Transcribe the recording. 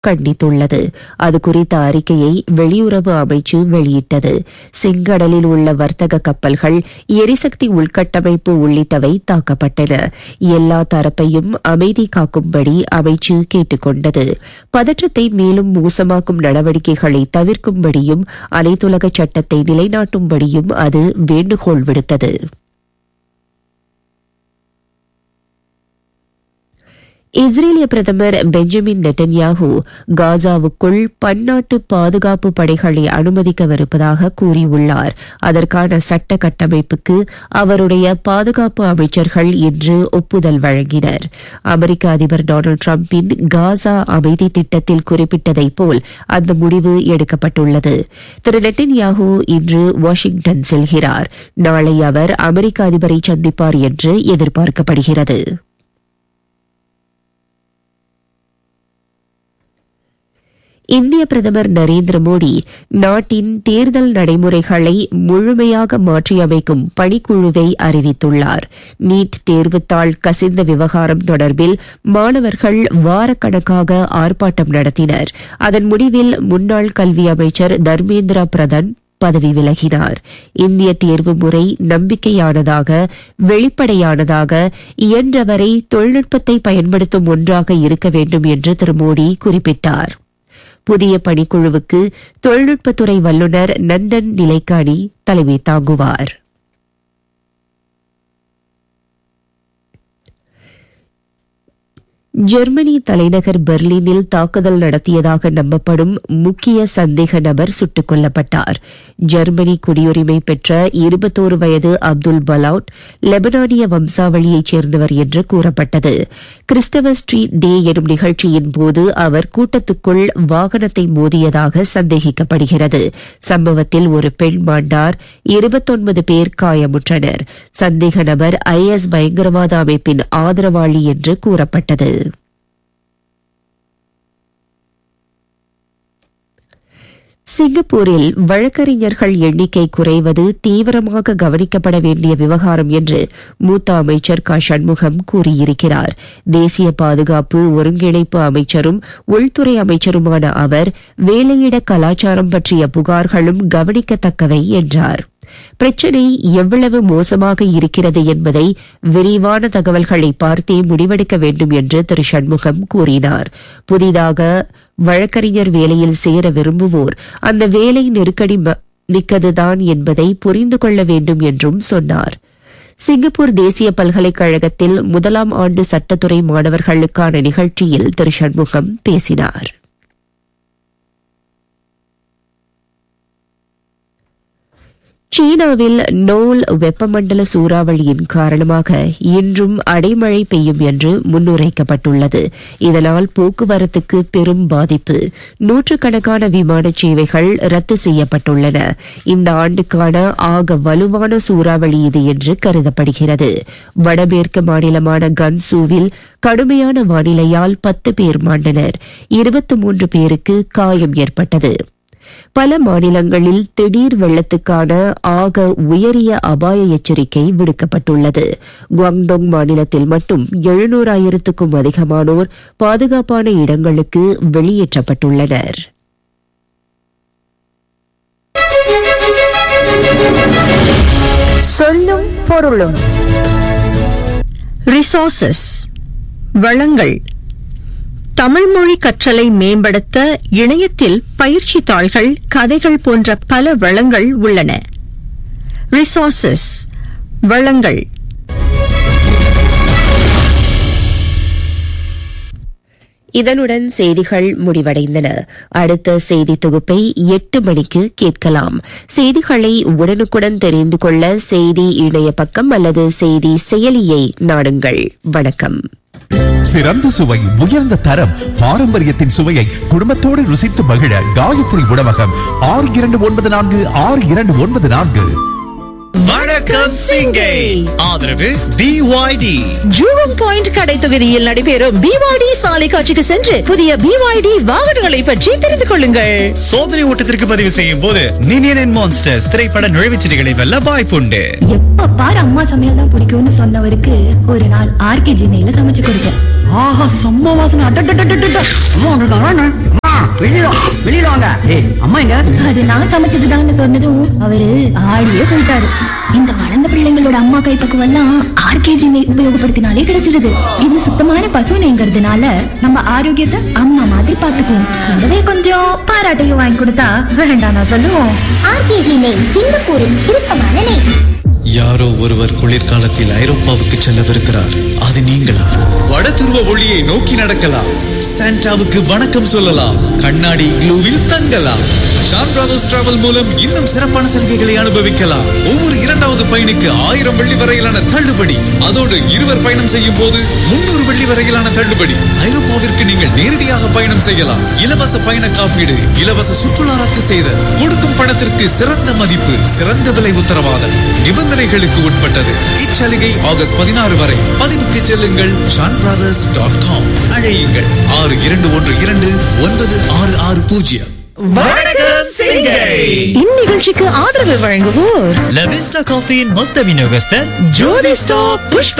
கண்டித்துள்ளது அது குறித்த அறிக்கையை வெளியுறவு அமைச்சு வெளியிட்டது செங்கடலில் உள்ள வர்த்தக கப்பல்கள் எரிசக்தி உள்கட்டமைப்பு உள்ளிட்டவை தாக்கப்பட்டன எல்லா தரப்பையும் அமைதி காக்கும்படி அமைச்சு கேட்டுக் கொண்டது பதற்றத்தை மேலும் மோசமாக்கும் நடவடிக்கைகளை தவிர்க்கும்படியும் அனைத்துலக சட்டத்தை நிலைநாட்டும்படியும் அது வேண்டுகோள் விடுத்தது இஸ்ரேலிய பிரதமர் பெஞ்சமின் நெட்டன்யாகு காசாவுக்குள் பன்னாட்டு பாதுகாப்பு படைகளை அனுமதிக்கவிருப்பதாக கூறியுள்ளார் அதற்கான சட்ட கட்டமைப்புக்கு அவருடைய பாதுகாப்பு அமைச்சர்கள் இன்று ஒப்புதல் வழங்கினர் அமெரிக்க அதிபர் டொனால்டு டிரம்பின் காசா அமைதி திட்டத்தில் குறிப்பிட்டதைப் போல் அந்த முடிவு எடுக்கப்பட்டுள்ளது திரு நெட்டன்யாகு இன்று வாஷிங்டன் செல்கிறார் நாளை அவர் அமெரிக்க அதிபரை சந்திப்பார் என்று எதிர்பார்க்கப்படுகிறது இந்திய பிரதமர் நரேந்திர மோடி நாட்டின் தேர்தல் நடைமுறைகளை முழுமையாக மாற்றியமைக்கும் பணிக்குழுவை அறிவித்துள்ளார் நீட் தேர்வுத்தாள் கசிந்த விவகாரம் தொடர்பில் மாணவர்கள் வாரக்கணக்காக ஆர்ப்பாட்டம் நடத்தினர் அதன் முடிவில் முன்னாள் கல்வி அமைச்சர் தர்மேந்திர பிரதான் பதவி விலகினார் இந்திய தேர்வு முறை நம்பிக்கையானதாக வெளிப்படையானதாக இயன்றவரை தொழில்நுட்பத்தை பயன்படுத்தும் ஒன்றாக இருக்க வேண்டும் என்று திரு மோடி குறிப்பிட்டார் புதிய பணிக்குழுவுக்கு தொழில்நுட்பத்துறை வல்லுநர் நந்தன் நிலைக்காணி தலைமை தாங்குவார் ஜெர்மனி தலைநகர் பெர்லினில் தாக்குதல் நடத்தியதாக நம்பப்படும் முக்கிய சந்தேக நபர் சுட்டுக் கொல்லப்பட்டார் ஜெர்மனி குடியுரிமை பெற்ற இருபத்தோரு வயது அப்துல் பலவுட் லெபனானிய வம்சாவளியைச் சேர்ந்தவர் என்று கூறப்பட்டது கிறிஸ்டவர் ஸ்ட்ரீட் டே எனும் நிகழ்ச்சியின் போது அவர் கூட்டத்துக்குள் வாகனத்தை மோதியதாக சந்தேகிக்கப்படுகிறது சம்பவத்தில் ஒரு பெண் மாண்டார் இருபத்தொன்பது பேர் காயமுற்றனர் சந்தேக நபர் ஐஎஸ் பயங்கரவாத அமைப்பின் ஆதரவாளி என்று கூறப்பட்டது சிங்கப்பூரில் வழக்கறிஞர்கள் எண்ணிக்கை குறைவது தீவிரமாக கவனிக்கப்பட வேண்டிய விவகாரம் என்று மூத்த அமைச்சர் க சண்முகம் கூறியிருக்கிறார் தேசிய பாதுகாப்பு ஒருங்கிணைப்பு அமைச்சரும் உள்துறை அமைச்சருமான அவர் வேலையிட கலாச்சாரம் பற்றிய புகார்களும் கவனிக்கத்தக்கவை என்றார் பிரச்சினை எவ்வளவு மோசமாக இருக்கிறது என்பதை விரிவான தகவல்களை பார்த்தே முடிவெடுக்க வேண்டும் என்று திரு சண்முகம் கூறினார் புதிதாக வழக்கறிஞர் வேலையில் சேர விரும்புவோர் அந்த வேலை நெருக்கடி மிக்கதுதான் என்பதை புரிந்து கொள்ள வேண்டும் என்றும் சொன்னார் சிங்கப்பூர் தேசிய பல்கலைக்கழகத்தில் முதலாம் ஆண்டு சட்டத்துறை மாணவர்களுக்கான நிகழ்ச்சியில் திரு சண்முகம் பேசினார் சீனாவில் நோல் வெப்பமண்டல சூறாவளியின் காரணமாக இன்றும் அடைமழை பெய்யும் என்று முன்னுரைக்கப்பட்டுள்ளது இதனால் போக்குவரத்துக்கு பெரும் பாதிப்பு நூற்றுக்கணக்கான விமான சேவைகள் ரத்து செய்யப்பட்டுள்ளன இந்த ஆண்டுக்கான ஆக வலுவான சூறாவளி இது என்று கருதப்படுகிறது வடமேற்கு மாநிலமான கன்சூவில் கடுமையான வானிலையால் பத்து பேர் மாண்டனர் இருபத்தி மூன்று பேருக்கு காயம் ஏற்பட்டது பல மாநிலங்களில் திடீர் வெள்ளத்துக்கான ஆக உயரிய அபாய எச்சரிக்கை விடுக்கப்பட்டுள்ளது குவாங்டோங் மாநிலத்தில் மட்டும் எழுநூறாயிரத்துக்கும் அதிகமானோர் பாதுகாப்பான இடங்களுக்கு வெளியேற்றப்பட்டுள்ளனர் சொல்லும் பொருளும் ரிசோர்சஸ் வளங்கள் தமிழ் மொழி கற்றலை மேம்படுத்த இணையத்தில் பயிற்சி தாள்கள் கதைகள் போன்ற பல வளங்கள் உள்ளன ரிசோர்சஸ் வளங்கள் இதனுடன் செய்திகள் முடிவடைந்தன அடுத்த செய்தி தொகுப்பை எட்டு மணிக்கு கேட்கலாம் செய்திகளை உடனுக்குடன் தெரிந்து கொள்ள செய்தி இணைய பக்கம் அல்லது செய்தி செயலியை நாடுங்கள் வணக்கம் சிறந்த சுவை உயர்ந்த தரம் பாரம்பரியத்தின் சுவையை குடும்பத்தோடு ருசித்து மகிழ காயத்ரி உணவகம் ஆறு இரண்டு ஒன்பது நான்கு ஆறு இரண்டு ஒன்பது நான்கு வணக்கம் வணக்கம் சிங்கை ஆதரவு பிஒய்டி ஜூவம் பாயிண்ட் கடை தொகுதியில் நடைபெறும் பிவாடி சாலை காட்சிக்கு சென்று புதிய பிவாய்டி வாகனங்களை பற்றி தெரிந்து கொள்ளுங்கள் சோதனை ஓட்டத்திற்கு பதிவு செய்யும் போது மினியன் அண்ட் மான்ஸ்டர்ஸ் திரைப்பட நுழைவுச்சீட்டுகளை வெல்ல வாய்ப்புண்டு எப்ப பாரு அம்மா சமையல் தான் பிடிக்கும்னு சொன்னவருக்கு ஒரு நாள் ஆர்கே ஜினையில சமைச்சு கொடுத்தேன் ஆஹா செம்ம வாசனை அட்டட்டட்டட்டட்ட. அம்மா வந்திருக்காங்க அண்ணா. அம்மா, வெளியில வா, வெளியில வாங்க ஏய் அம்மா எங்க அது நான் சமைச்சதுதான்னு சொன்னதும் அவரு ஆடியே போயிட்டாரு இந்த வளர்ந்த பிள்ளைங்களோட அம்மா கைப்பக்குவம் எல்லாம் ஆர்கேஜி நெய் உபயோகப்படுத்தினாலே கிடைச்சிருது இது சுத்தமான பசு நெய்ங்கிறதுனால நம்ம ஆரோக்கியத்தை அம்மா மாதிரி பாத்துக்குவோம் கூடவே கொஞ்சம் பாராட்டையும் வாங்கி கொடுத்தா வேண்டாம் நான் சொல்லுவோம் ஆர்கேஜி நெய் சிங்கப்பூரின் விருப்பமான நெய் யாரோ ஒருவர் குளிர்காலத்தில் ஐரோப்பாவுக்கு செல்லவிருக்கிறார் அது நீங்களா வட துருவ ஒளியை நோக்கி நடக்கலாம் சாண்டாவுக்கு வணக்கம் சொல்லலாம் கண்ணாடி க்ளூவில் தங்கலாம் ஷான் பிரதர்ஸ் டிராவல் மூலம் இன்னும் சிறப்பான சலுகைகளை அனுபவிக்கலாம் ஒவ்வொரு இரண்டாவது பயணிக்கு ஆயிரம் வெள்ளி வரையிலான தள்ளுபடி அதோடு இருவர் பயணம் செய்யும் போது முன்னூறு வெள்ளி வரையிலான தள்ளுபடி ஐரோப்பாவிற்கு நீங்கள் நேரடியாக பயணம் செய்யலாம் இலவச பயண காப்பீடு இலவச சுற்றுலா ரத்து செய்தல் கொடுக்கும் பணத்திற்கு சிறந்த மதிப்பு சிறந்த விலை உத்தரவாதம் நிபந்தனைகளுக்கு உட்பட்டது இச்சலுகை ஆகஸ்ட் பதினாறு வரை பதிவுக்கு செல்லுங்கள் ஷான் பிரதர்ஸ் டாட் காம் அழையுங்கள் ஆறு இரண்டு ஒன்று இரண்டு ஒன்பது ஆறு ஆறு பூஜ்ஜியம் வணக்கம் சிங்கை இந்நிகழ்ச்சிக்கு ஆதரவு வழங்குவோர் லவிஸ்டா காஃபியின் மொத்த விநியோகஸ்தர் ஜோதி ஸ்டாப் புஷ்ப